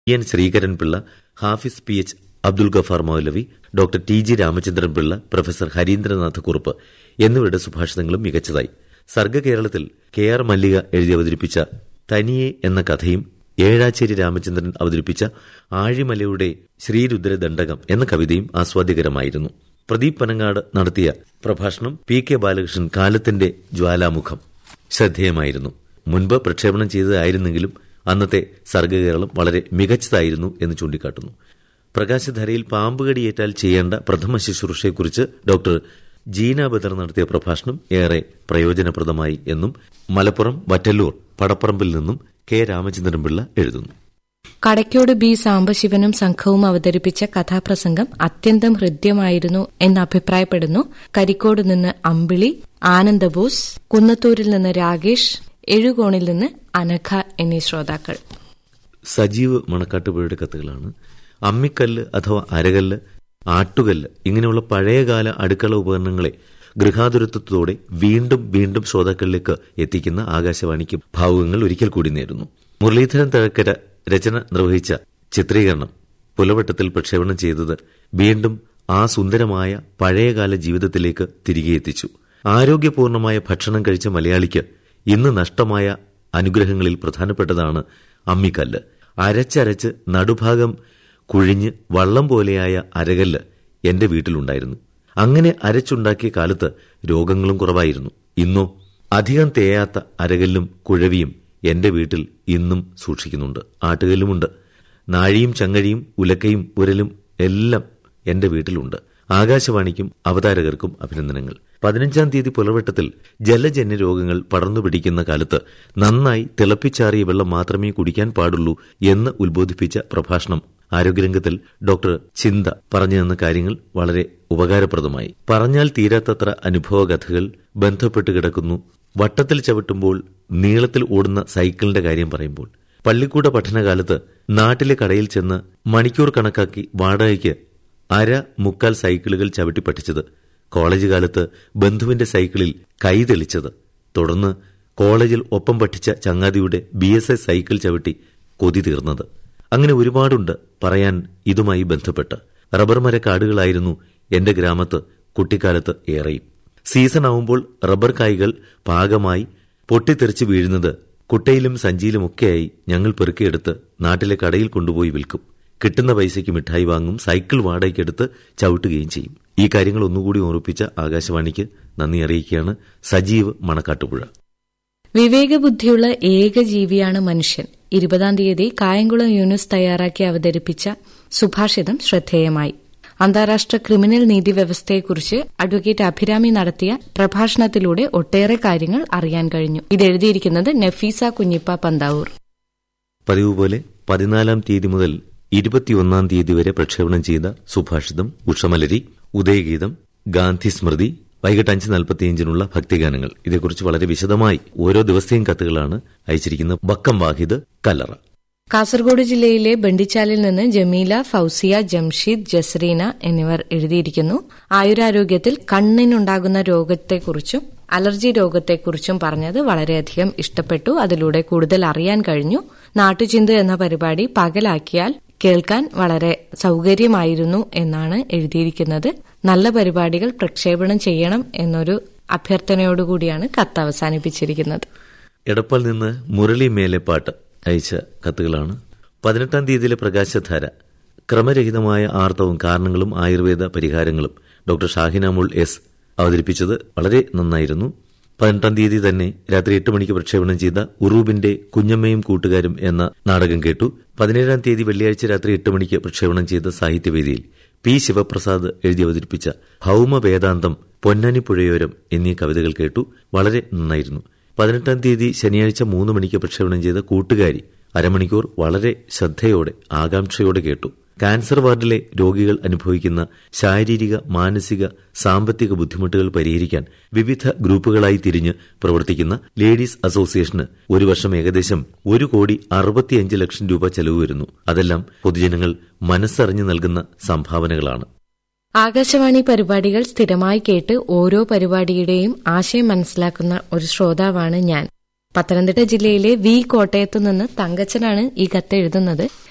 N Sreekaran Pillai Hafiz P H Abdul Gaffar Maulavi doctor T G Ramachandran Pillai professor Harindranath Kurup എന്നിവരുടെ സുഭാഷിതങ്ങളും മികച്ചതായി സർഗകേരളത്തിൽ കെ ആർ മല്ലിക എഴുതി അവതരിപ്പിച്ച തനിയെ എന്ന കഥയും ഏഴാച്ചേരി രാമചന്ദ്രൻ അവതരിപ്പിച്ച ആഴിമലയുടെ ശ്രീരുദ്രദണ്ഡകം എന്ന കവിതയും ആസ്വാദ്യകരമായിരുന്നു പ്രദീപ് പനങ്ങാട് നടത്തിയ പ്രഭാഷണം പി കെ ബാലകൃഷ്ണൻ കാലത്തിന്റെ ജ്വാലാമുഖം ശ്രദ്ധേയമായിരുന്നു മുൻപ് പ്രക്ഷേപണം ചെയ്തതായിരുന്നെങ്കിലും അന്നത്തെ സർഗകേരളം വളരെ മികച്ചതായിരുന്നു എന്ന് ചൂണ്ടിക്കാട്ടുന്നു പ്രകാശധരയിൽ പാമ്പുകടിയേറ്റാൽ ചെയ്യേണ്ട പ്രഥമ ശുശ്രൂഷയെക്കുറിച്ച് ഡോക്ടർ ജീന ബദർ നടത്തിയ പ്രഭാഷണം ഏറെ പ്രയോജനപ്രദമായി എന്നും മലപ്പുറം വറ്റല്ലൂർ പടപ്പറമ്പിൽ നിന്നും കെ രാമചന്ദ്രൻ പിള്ള എഴുതുന്നു കടയ്ക്കോട് ബി സാംബശിവനും സംഘവും അവതരിപ്പിച്ച കഥാപ്രസംഗം അത്യന്തം ഹൃദ്യമായിരുന്നു എന്ന് അഭിപ്രായപ്പെടുന്നു കരിക്കോട് നിന്ന് അമ്പിളി ആനന്ദബോസ് കുന്നത്തൂരിൽ നിന്ന് രാകേഷ് എഴുകോണിൽ നിന്ന് അനഘ എന്നീ ശ്രോതാക്കൾ സജീവ് മണക്കാട്ടുപുഴയുടെ കത്തുകളാണ് അമ്മിക്കല്ല് അഥവാ അരകല്ല് ആട്ടുകല്ല് ഇങ്ങനെയുള്ള പഴയകാല അടുക്കള ഉപകരണങ്ങളെ ഗൃഹാതുരത്വത്തോടെ വീണ്ടും വീണ്ടും ശ്രോതാക്കളിലേക്ക് എത്തിക്കുന്ന ആകാശവാണിക്ക് ഭാവുകങ്ങൾ ഒരിക്കൽ കൂടി നേരുന്നു മുരളീധരൻ തഴക്കര രചന നിർവഹിച്ച ചിത്രീകരണം പുലവട്ടത്തിൽ പ്രക്ഷേപണം ചെയ്തത് വീണ്ടും ആ സുന്ദരമായ പഴയകാല ജീവിതത്തിലേക്ക് തിരികെ എത്തിച്ചു ആരോഗ്യപൂർണമായ ഭക്ഷണം കഴിച്ച മലയാളിക്ക് ഇന്ന് നഷ്ടമായ അനുഗ്രഹങ്ങളിൽ പ്രധാനപ്പെട്ടതാണ് അമ്മിക്കല്ല് അരച്ചരച്ച് നടുഭാഗം കുഴിഞ്ഞ് വള്ളം പോലെയായ അരകല്ല് എന്റെ വീട്ടിലുണ്ടായിരുന്നു അങ്ങനെ അരച്ചുണ്ടാക്കിയ കാലത്ത് രോഗങ്ങളും കുറവായിരുന്നു ഇന്നോ അധികം തേയാത്ത അരകല്ലും കുഴവിയും എന്റെ വീട്ടിൽ ഇന്നും സൂക്ഷിക്കുന്നുണ്ട് ആട്ടുകല്ലുമുണ്ട് നാഴിയും ചങ്ങഴിയും ഉലക്കയും ഉരലും എല്ലാം എന്റെ വീട്ടിലുണ്ട് ആകാശവാണിക്കും അവതാരകർക്കും അഭിനന്ദനങ്ങൾ പതിനഞ്ചാം തീയതി പുലർവട്ടത്തിൽ ജലജന്യ രോഗങ്ങൾ പടർന്നു പിടിക്കുന്ന കാലത്ത് നന്നായി തിളപ്പിച്ചാറിയ വെള്ളം മാത്രമേ കുടിക്കാൻ പാടുള്ളൂ എന്ന് ഉത്ബോധിപ്പിച്ച പ്രഭാഷണം ആരോഗ്യരംഗത്തിൽ ഡോക്ടർ ചിന്ത പറഞ്ഞു തന്ന കാര്യങ്ങൾ വളരെ ഉപകാരപ്രദമായി പറഞ്ഞാൽ തീരാത്തത്ര അനുഭവകഥകൾ ബന്ധപ്പെട്ട് കിടക്കുന്നു വട്ടത്തിൽ ചവിട്ടുമ്പോൾ നീളത്തിൽ ഓടുന്ന സൈക്കിളിന്റെ കാര്യം പറയുമ്പോൾ പള്ളിക്കൂട പഠനകാലത്ത് നാട്ടിലെ കടയിൽ ചെന്ന് മണിക്കൂർ കണക്കാക്കി വാടകയ്ക്ക് അര മുക്കാൽ സൈക്കിളുകൾ ചവിട്ടി പഠിച്ചത് കോളേജ് കാലത്ത് ബന്ധുവിന്റെ സൈക്കിളിൽ കൈ തെളിച്ചത് തുടർന്ന് കോളേജിൽ ഒപ്പം പഠിച്ച ചങ്ങാതിയുടെ ബി എസ് എസ് സൈക്കിൾ ചവിട്ടി കൊതി തീർന്നത് അങ്ങനെ ഒരുപാടുണ്ട് പറയാൻ ഇതുമായി ബന്ധപ്പെട്ട് റബ്ബർ മരക്കാടുകളായിരുന്നു എന്റെ ഗ്രാമത്ത് കുട്ടിക്കാലത്ത് ഏറെയും സീസൺ ആവുമ്പോൾ റബ്ബർ കായ്കൾ പാകമായി പൊട്ടിത്തെറിച്ച് വീഴുന്നത് കുട്ടയിലും സഞ്ചിയിലുമൊക്കെയായി ഞങ്ങൾ പെറുക്കിയെടുത്ത് നാട്ടിലെ കടയിൽ കൊണ്ടുപോയി വിൽക്കും കിട്ടുന്ന പൈസയ്ക്ക് മിഠായി വാങ്ങും സൈക്കിൾ വാടകയ്ക്കെടുത്ത് ചവിട്ടുകയും ചെയ്യും ഈ കാര്യങ്ങൾ ഒന്നുകൂടി ഓർപ്പിച്ച ആകാശവാണിക്ക് നന്ദി അറിയിക്കുകയാണ് സജീവ് മണക്കാട്ടുപുഴ വിവേകബുദ്ധിയുള്ള ഏക ജീവിയാണ് മനുഷ്യൻ ഇരുപതാം തീയതി കായംകുളം യൂണിസ് തയ്യാറാക്കി അവതരിപ്പിച്ച സുഭാഷിതം ശ്രദ്ധേയമായി അന്താരാഷ്ട്ര ക്രിമിനൽ നീതി വ്യവസ്ഥയെക്കുറിച്ച് അഡ്വക്കേറ്റ് അഭിരാമി നടത്തിയ പ്രഭാഷണത്തിലൂടെ ഒട്ടേറെ കാര്യങ്ങൾ അറിയാൻ കഴിഞ്ഞു ഇത് എഴുതിയിരിക്കുന്നത് നഫീസ കുഞ്ഞിപ്പ പന്താവൂർ പതിവ് പോലെ പതിനാലാം തീയതി മുതൽ ഇരുപത്തിയൊന്നാം തീയതി വരെ പ്രക്ഷേപണം ചെയ്ത സുഭാഷിതം ഉഷമലരി ഉദയഗീതം ഗാന്ധി സ്മൃതി വൈകിട്ട് അഞ്ച് നാൽപ്പത്തിയഞ്ചിനുള്ള ഭക്തിഗാനങ്ങൾ ഇതേക്കുറിച്ച് വളരെ വിശദമായി ഓരോ ദിവസത്തെയും കത്തുകളാണ് അയച്ചിരിക്കുന്നത് ബക്കം വാഹിദ് കല്ലറ കാസർഗോഡ് ജില്ലയിലെ ബണ്ടിച്ചാലിൽ നിന്ന് ജമീല ഫൌസിയ ജംഷീദ് ജസ്രീന എന്നിവർ എഴുതിയിരിക്കുന്നു ആയുരാരോഗ്യത്തിൽ കണ്ണിനുണ്ടാകുന്ന രോഗത്തെക്കുറിച്ചും അലർജി രോഗത്തെക്കുറിച്ചും പറഞ്ഞത് വളരെയധികം ഇഷ്ടപ്പെട്ടു അതിലൂടെ കൂടുതൽ അറിയാൻ കഴിഞ്ഞു നാട്ടുചിന്ത എന്ന പരിപാടി പകലാക്കിയാൽ കേൾക്കാൻ വളരെ സൌകര്യമായിരുന്നു എന്നാണ് എഴുതിയിരിക്കുന്നത് നല്ല പരിപാടികൾ പ്രക്ഷേപണം ചെയ്യണം എന്നൊരു അഭ്യർത്ഥനയോടുകൂടിയാണ് കത്ത് അവസാനിപ്പിച്ചിരിക്കുന്നത് എടപ്പാൾ നിന്ന് മുരളി മേലെപ്പാട്ട് അയച്ച കത്തുകളാണ് പതിനെട്ടാം തീയതിയിലെ പ്രകാശധാര ക്രമരഹിതമായ ആർത്തവും കാരണങ്ങളും ആയുർവേദ പരിഹാരങ്ങളും ഡോക്ടർ ഷാഹിനാമുൾ എസ് അവതരിപ്പിച്ചത് വളരെ നന്നായിരുന്നു പതിനെട്ടാം തീയതി തന്നെ രാത്രി എട്ട് മണിക്ക് പ്രക്ഷേപണം ചെയ്ത ഉറൂബിന്റെ കുഞ്ഞമ്മയും കൂട്ടുകാരും എന്ന നാടകം കേട്ടു പതിനേഴാം തീയതി വെള്ളിയാഴ്ച രാത്രി എട്ട് മണിക്ക് പ്രക്ഷേപണം ചെയ്ത സാഹിത്യവേദിയിൽ പി ശിവപ്രസാദ് എഴുതി അവതരിപ്പിച്ച ഭൌമ വേദാന്തം പൊന്നാനിപ്പുഴയോരം എന്നീ കവിതകൾ കേട്ടു വളരെ നന്നായിരുന്നു പതിനെട്ടാം തീയതി ശനിയാഴ്ച മൂന്ന് മണിക്ക് പ്രക്ഷേപണം ചെയ്ത കൂട്ടുകാരി അരമണിക്കൂർ വളരെ ശ്രദ്ധയോടെ ആകാംക്ഷയോടെ കേട്ടു കാൻസർ വാർഡിലെ രോഗികൾ അനുഭവിക്കുന്ന ശാരീരിക മാനസിക സാമ്പത്തിക ബുദ്ധിമുട്ടുകൾ പരിഹരിക്കാൻ വിവിധ ഗ്രൂപ്പുകളായി തിരിഞ്ഞ് പ്രവർത്തിക്കുന്ന ലേഡീസ് അസോസിയേഷന് ഒരു വർഷം ഏകദേശം ഒരു കോടി അറുപത്തിയഞ്ച് ലക്ഷം രൂപ ചെലവ് വരുന്നു അതെല്ലാം പൊതുജനങ്ങൾ മനസ്സറിഞ്ഞു നൽകുന്ന സംഭാവനകളാണ് ആകാശവാണി പരിപാടികൾ സ്ഥിരമായി കേട്ട് ഓരോ പരിപാടിയുടെയും ആശയം മനസ്സിലാക്കുന്ന ഒരു ശ്രോതാവാണ് ഞാൻ പത്തനംതിട്ട ജില്ലയിലെ വി കോട്ടയത്തു നിന്ന് തങ്കച്ചനാണ് ഈ കത്ത് എഴുതുന്നത്